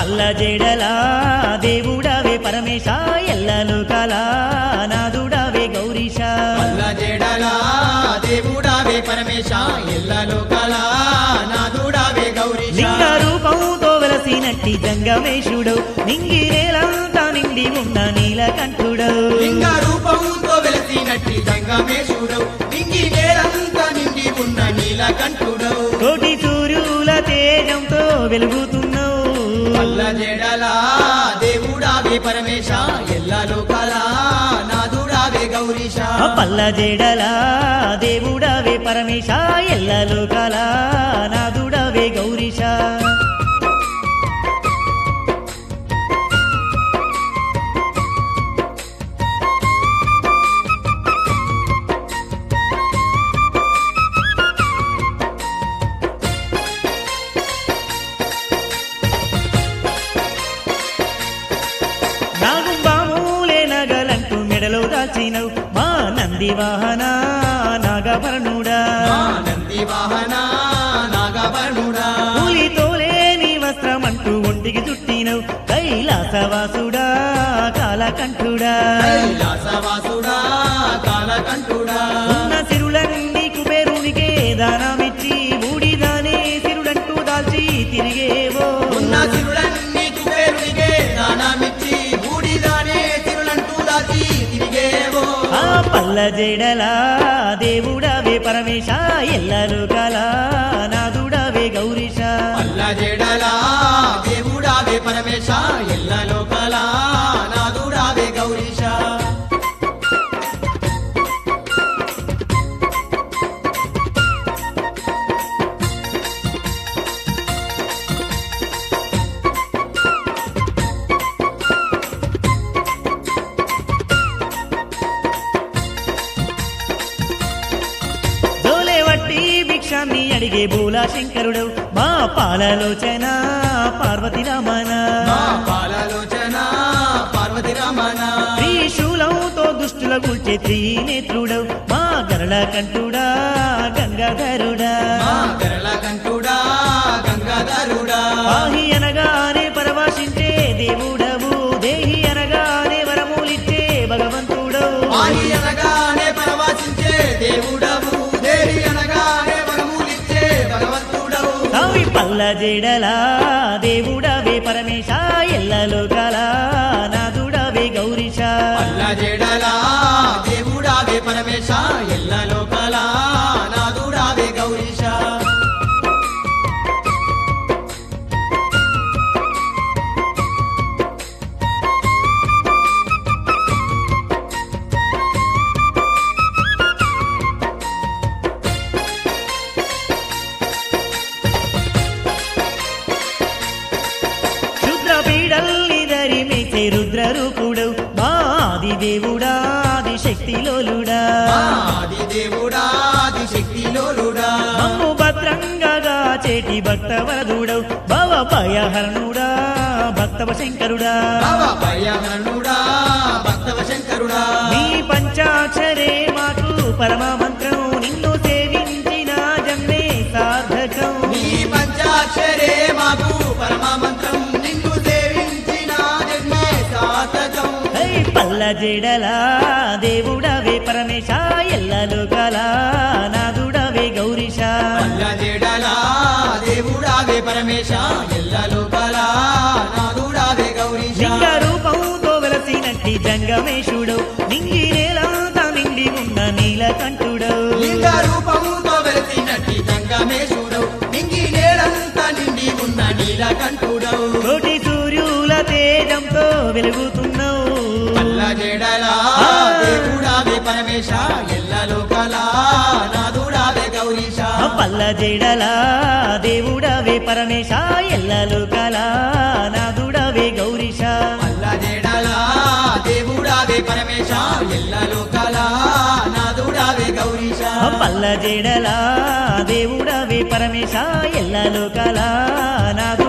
పల్ల జడలా దేవుడవే పరమేశ ఎల్లలు కలా నాదుడవే గౌరీశ పల్ల జడలా దేవుడావే పరమేశ ఎల్లలో కళా నాదుడావే గౌరీశ లింగ రూపంతో వెలసినట్టి జంగమేశుడు నింగి నేలంతా నిండి ఉన్న నీలకంఠుడు లింగ రూపంతో వెలసినట్టి జంగమేశుడు నింగి నేలంతా నిండి ఉన్న నీలకంఠుడు కోటి సూర్యుల తేజంతో వెలుగుతున్నావు పల్ల జడలా దేవుడావే పరమేశ ఎల్లలో కళా నాదుడావే గౌరీశ ఆ పల్ల జడలా దేవుడవే పరమేశ ఎల్లలు కలా నాదుడవే గౌరీశ నాగుంబామూలే నగలంటూ మెడలో దాచినవు మా నంది వాహన నాగభరణుడా మా నంది వాహన నాగవర్ణుడా కూలితోలే నీ వస్త్రమంటూ ఒంటికి చుట్టినవు కైలాసవాసుడా కాలకంఠుడా కైలాసవాసుడా కాలకంఠుడా ఉన్న సిరులన్నీ కుబేరునికే దానమిచ్చి బూడిదానే సిరుడంటూ దాల్చి తిరిగేవో ఉన్న సిరులన్నీ కుబేరునికే దానమిచ్చి బూడిదానే సిరులంటూ దాచి తిరిగేవో ఆ పల్ల జడలా దేవుడవే పరమేశ ఎల్లలు కలా నాదుడవే గౌరీశ అల్ల జడలా దేవుడావే పరమేశ ఎల్ల లోకలా నాదుడావే గౌరీశ జోలే వట్టి భిక్షాన్ని అడిగే బూలా శంకరుడు మా పాలలోచన పార్వతి రమణ మా పాలలోచన పార్వతి రమణ త్రిశూలంతో దుష్టుల కూల్చే త్రినేత్రుడవు మా గరళ కంఠుడా గంగాధరుడా మా గరళ కంఠుడా గంగాధరుడా ఆహి అనగానే పరవాశించే దేవుడవు దేహి అనగానే వరములిచ్చే భగవంతుడవు ఆది అనగానే పరవశించే దేవుడవు దేవి అనగానే వరములిచ్చే భగవంతుడవు సావి పల్ల జడలా దేవుడవే పరమేశ ఎల్లలో కలా నాదుడవే గౌరీశ అల్ల జడలా దేవుడావే పరమేశ ఎల్ల లోకలా నాదుడావే గౌరీశ రుద్ర పీడల్ని ధరి మేసే రుద్ర రూపుడవు మా ఆది దేవుడా ఆది శక్తిలోలుడా ఆది దేవుడా ఆది శక్తిలోలుడా మమ్ము భద్రంగా చేటి భక్త వరదుడవు భవ భయహరణుడా భక్తవ శంకరుడా భవ భయహరణుడా భక్తవ శంకరుడా నీ పంచాక్షరే మాకు పరమ మంత్రం నిన్ను సేవించిన జన్మే సార్థకం నీ పంచాక్షరే మాకు పరమ మంత్రం నిన్ను సేవించిన జన్మే సార్థకం హై పల్ల జడలా దేవుడవే పరమేశ ఎల్లలు కలా నాదుడవే గౌరీశ పల్ల జడలా దేవుడావే పరమేశ ఎల్ల లోకలా నాదుడావే గౌరీశ లింగ రూపంతో వెలసినట్టి జంగమేశుడు నింగి నేలంతా నిండి ఉన్న నీలకంఠుడు లింగ రూపముతో వెలిసినట్టి జంగమేశుడు నింగి నేలంతా నిండి ఉన్న నీలకంఠుడవు కోటి సూర్యుల తేజంతో వెలుగుతున్నావు పల్ల జడలా దేవుడావే పరమేశ ఎల్ల లోకలా నాదుడావే గౌరీశ పల్ల జడలా దేవుడవే పరమేశ ఎల్లలు కలా నాదుడవే గౌరీశ పల్ల జడలా దేవుడావే పరమేశ ఎల్ల లోకలా నాదుడావే గౌరీశ పల్ల జడలా దేవుడవే పరమేశ ఎల్లలు కలా నాదు